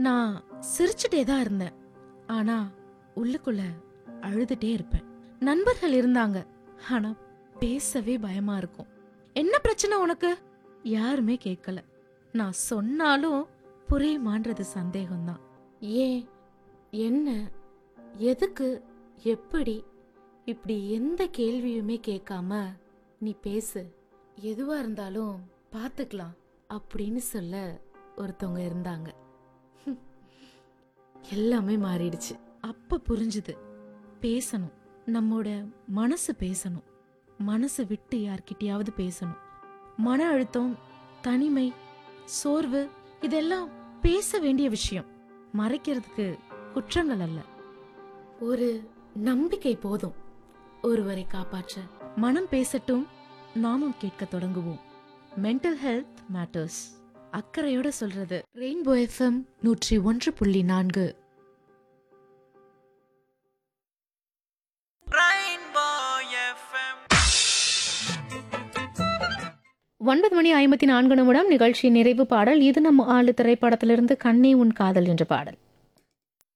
நான் சிரிச்சுட்டே தான் இருந்தேன் ஆனா உள்ளுக்குள்ள அழுதுட்டே இருப்பேன் நண்பர்கள் இருந்தாங்க ஆனா பேசவே பயமா இருக்கும் என்ன பிரச்சனை உனக்கு யாருமே கேட்கல நான் சொன்னாலும் புரியுமான்றது சந்தேகம்தான் ஏன் என்ன எதுக்கு எப்படி இப்படி எந்த கேள்வியுமே கேட்காம நீ பேசு எதுவா இருந்தாலும் பார்த்துக்கலாம் அப்படின்னு சொல்ல ஒருத்தவங்க இருந்தாங்க ஹம். எல்லாமே மாறிடுச்சு அப்ப புரிஞ்சுது பேசணும் நம்மோட மனசு பேசணும் மனசு விட்டு யார்கிட்டயாவது பேசணும் மன அழுத்தம் தனிமை சோர்வு இதெல்லாம் பேச வேண்டிய விஷயம் மறைக்கிறதுக்கு குற்றங்கள் அல்ல ஒரு நம்பிக்கை போதும் ஒருவரை காப்பாற்ற மனம் பேசட்டும் நாமும் கேட்க தொடங்குவோம் மென்டல் ஹெல்த் மேட்டர்ஸ் அக்கறையோட சொல்றது ரெயின்போ எஃப்எம் நூற்றி ஒன்று புள்ளி நான்கு Rainbow FM. ஒன்பது மணி ஐம்பத்தி நான்கு நிமிடம் நிகழ்ச்சி நிறைவு பாடல் இது நம்ம ஆளு திரைப்படத்திலிருந்து கண்ணே உன் காதல் என்ற பாடல்